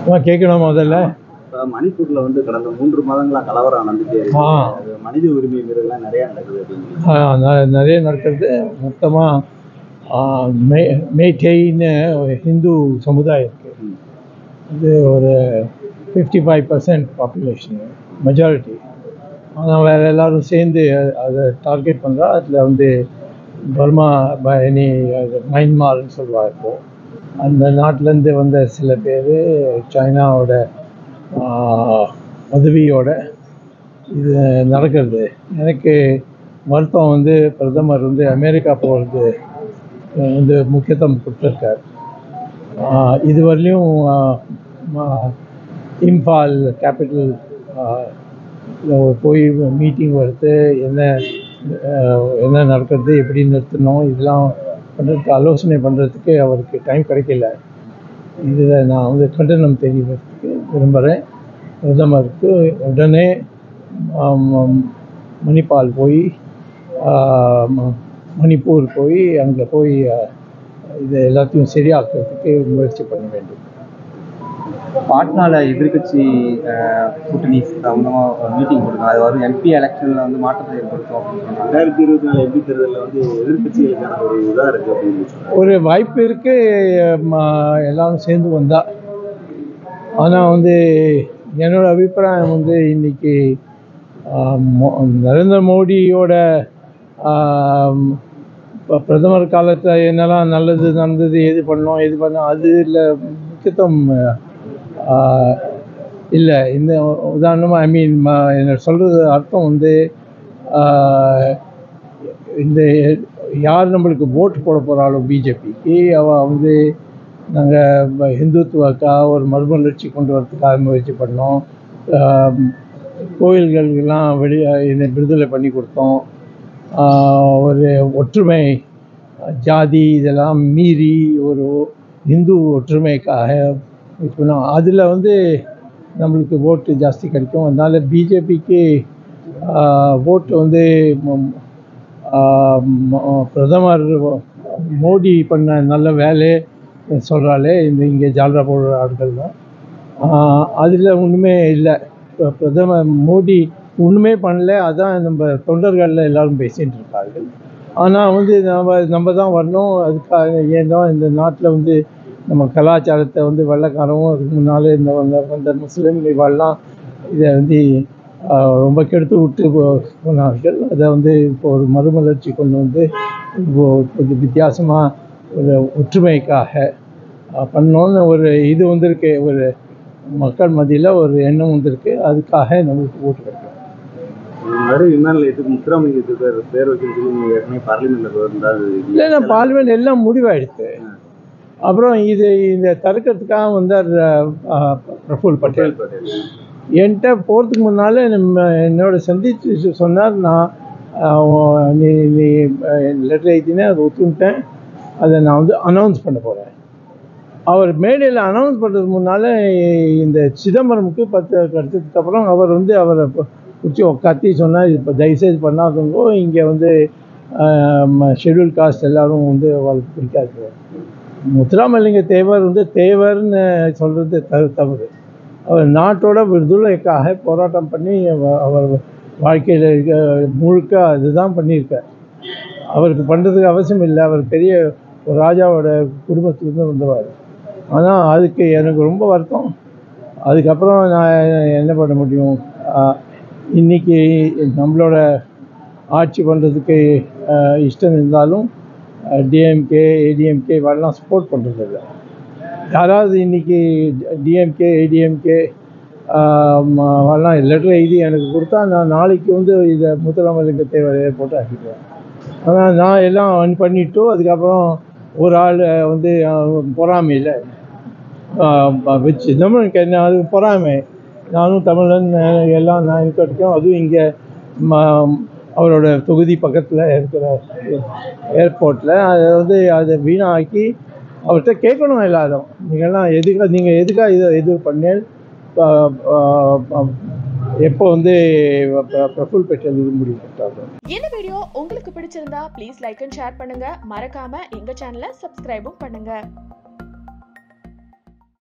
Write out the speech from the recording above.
அம்மா, கேட்கணும் முதல்ல இப்ப மணிப்பூர்ல வந்து கடந்த மூன்று மாதங்களா கலவரம் நடந்துட்டே இருக்கு ஆ அது மனித உரிமை மீறலாம் நிறைய நடக்குது அப்படின்னு ஆ, ந- நிறைய நடக்கிறது மொத்தமாக மே மேட்டேன்னு ஒரு ஹிந்து சமுதாயம் இருக்குது ம். இது ஒரு fifty five percent population majority ஆனால் வேறு எல்லாரும் சேர்ந்து அ- அதை டார்கெட் பண்ணுறா அதில் வந்து பர்மா பயணி மைன்மார்னு சொல்லுவா இப்போ அந்த நாட்டிலேருந்து வந்த சில பேர் சைனாவோட ஆ, உதவியோட இது நடக்கிறது எனக்கு வருத்தம் வந்து பிரதமர் வந்து அமெரிக்கா போகிறது வந்து முக்கியத்துவம் கொடுத்துருக்கார் ஆஹ் இதுவரையிலும் ஆஹ் ம- இம்பால் கேபிட்டல் போய் மீட்டிங் வருது என்ன ஆஹ் என்ன நடக்கிறது எப்படி நிறுத்தணும் இதெல்லாம் பண்ணுறதுக்கு ஆலோசனை பண்ணுறதுக்கு அவருக்கு டைம் கிடைக்கல இதில் நான் வந்து கண்டனம் தெரிவிக்கிறதுக்கு விரும்புகிறேன் பிரதமருக்கு உடனே ஆம், ஆம், மணிப்பால் போய் ஆஹ், ம- மணிப்பூர் போய் அங்கே போய் ஆஹ், இது எல்லாத்தையும் சரியாக்குறதுக்கு முயற்சி பண்ண வேண்டும் பாட்னால எதிர்க்கட்சி அஹ், கூட்டணி சம்பந்தமா ஒரு மீட்டிங் கொடுத்தாங்க அது வரும் எம்பி எலெக்ஷன்ல வந்து மாற்றத்தை ஏற்படுத்தும் அப்படின்னு சொன்னாங்க ரெண்டாயிரத்தி இருபத்தி நாலு எம்பி தேர்தலில் வந்து எதிர்கட்சிகளுக்கான ஒரு இதா இருக்கு அப்படின்னு சொன்னாங்க ஒரு வாய்ப்பு இருக்கு ம- எல்லாரும் சேர்ந்து வந்தா ஆனால் வந்து என்னோட அபிப்பிராயம் வந்து இன்னைக்கு ஆஹ், மோ- நரேந்திர மோடியோட ஆஹ், ப- பிரதமர் காலத்தில் என்னெல்லாம் நல்லது நடந்தது எது பண்ணோம் எது பண்ணோம் அது இல்லை முக்கியத்துவம் இல்லை இந்த உதாரணமாக ஐ மீன் என்ன சொல்கிறது அர்த்தம் வந்து ஆஹ், இந்த யார் நம்மளுக்கு ஓட்டு போட போகிறாளோ பிஜேபிக்கு அவள் வந்து நாங்கள் ஹிந்துத்துவக்காக ஒரு மறுமலர்ச்சி கொண்டு வரதுக்காக முயற்சி பண்ணோம் ஆம், கோயில்களுக்கெல்லாம் வெளி இதை விடுதலை பண்ணி கொடுத்தோம் ஆஹ், ஒரு ஒற்றுமை ஜாதி இதெல்லாம் மீறி ஒரு இந்து ஒற்றுமைக்காக இது பண்ணோம் அதில் வந்து நம்மளுக்கு ஓட்டு ஜாஸ்தி கிடைக்கும் அதனால் பிஜேபிக்கு ஓட்டு வந்து ம- ஆஹ் ம- பிரதமர் மோடி பண்ண நல்ல வேலை சொல்கிறாளே இந்த இங்கே ஜால்ரா போடுற ஆட்கள் தான் அதில் ஒன்றுமே இல்லை இப்போ பிரதமர் மோடி ஒன்றுமே பண்ணல அதான் நம்ம தொண்டர்களில் எல்லாரும் பேசிகிட்டு இருக்கார்கள் ஆனால் வந்து நம்ம நம்ம தான் வரணும் அதுக்காக ஏன்னா இந்த நாட்டில் வந்து நம்ம கலாச்சாரத்தை வந்து வெள்ளைக்காரவும் அதுக்கு முன்னால் இந்த வந்த வந்த முஸ்லீம் இவாள்லாம் இதை வந்து ஆஹ், ரொம்ப கெடுத்து விட்டு போ- போனார்கள் அதை வந்து இப்போ ஒரு மறுமலர்ச்சி கொண்டு வந்து இப்போ கொஞ்சம் வித்தியாசமாக ஒரு ஒற்றுமைக்காக ஆஹ், பண்ணோன்னு ஒரு இது வந்திருக்கு ஒரு மக்கள் மத்தியில் ஒரு எண்ணம் வந்திருக்கு அதுக்காக நம்மளுக்கு ஓட்டு கிடைக்கும் மறு விமான நிலையத்துக்கு முத்துராமலிங்கத்துக்கு பேர் பேர் வைக்கிறது சொல்லி நீங்க ஏற்கனவே பார்லிமெண்ட்ல இருந்தால் இல்லைன்னா பார்லிமெண்ட் எல்லாம் முடிவாயிடுச்சு அப்புறம் இது இந்த தடுக்கிறதுக்காக வந்தார் ஆஹ், பிரஃபுல் பட்டேல் பட்டேல் என்கிட்ட போகிறதுக்கு முன்னால் நம்ம என்னோட சந்திச்சு சொன்னார் நான் ஆஹ், உன் நீ நீ லெட்டர் எழுதினேன் அதை ஒத்துக்கிட்டேன் அதை நான் வந்து அனௌன்ஸ் பண்ண போகிறேன் அவர் மேடையில் அனௌன்ஸ் பண்ணுறதுக்கு முன்னால் இந்த சிதம்பரமுக்கு பத்து கடிச்சதுக்கு அப்புறம் அவர் வந்து அவரை பிடிச்சி உட்காத்தி சொன்னார் இப்போ தயவுசெய்து பண்ணாதவங்க இங்கே வந்து ஷெட்யூல் காஸ்ட் எல்லாரும் வந்து அவளுக்கு பிடிக்காது முத்துராமலிங்க தேவர் வந்து தேவர்னு சொல்கிறது தவறு தவறு அவர் நாட்டோட விடுதலைக்காக போராட்டம் பண்ணி அவ- அவர் வாழ்க்கையில் இருக்க முழுக்க அதுதான் பண்ணியிருக்கார் அவருக்கு பண்ணுறதுக்கு அவசியம் இல்லை அவர் பெரிய ஒரு ராஜாவோட குடும்பத்துலேருந்து வந்தவர் ஆனால் அதுக்கு எனக்கு ரொம்ப வருத்தம் அதுக்கப்புறம் நான் என்ன பண்ண முடியும் ஆஹ், இன்னைக்கு நம்மளோட ஆட்சி பண்ணுறதுக்கு இஷ்டம் இருந்தாலும் டிஎம்கே ஏடிஎம்கே வரலாம் சப்போர்ட் பண்ணுறதில்ல யாராவது இன்னைக்கு டிஎம்கே ஏடிஎம்கே வரலாம் லெட்டர் எழுதி எனக்கு கொடுத்தா நான் நாளைக்கு வந்து இதை முத்துராமலிங்க தேவர் ஏர்போர்ட் ஆக்கிடுவேன் ஆனால் நான் எல்லாம் on பண்ணிட்டு அதுக்கப்புறம் ஒரு ஆள் வந்து பொறாமையில் வச்சு நம்மளுக்கு என்ன அது பொறாமை நானும் தமிழன் அஹ், எல்லாம் நான் இருக்க வரைக்கும் அதுவும் இங்கே அவரோட தொகுதி பக்கத்தில் இருக்கிற ஏர்போர்ட்டில் அதை வந்து அதை வீணாக்கி அவர்கிட்ட கேட்கணும் எல்லாரும் நீங்கள்லாம் எதுக்காக நீங்கள் எதுக்காக இதை இது பண்ணேன் எப்போ வந்து ப- பிரஃபுல் பெற்றது இது முடிவு இந்த வீடியோ உங்களுக்கு பிடிச்சிருந்தா ப்ளீஸ் லைக் அண்ட் ஷேர் பண்ணுங்க மறக்காம எங்க சேனலை சப்ஸ்கிரைபும் பண்ணுங்க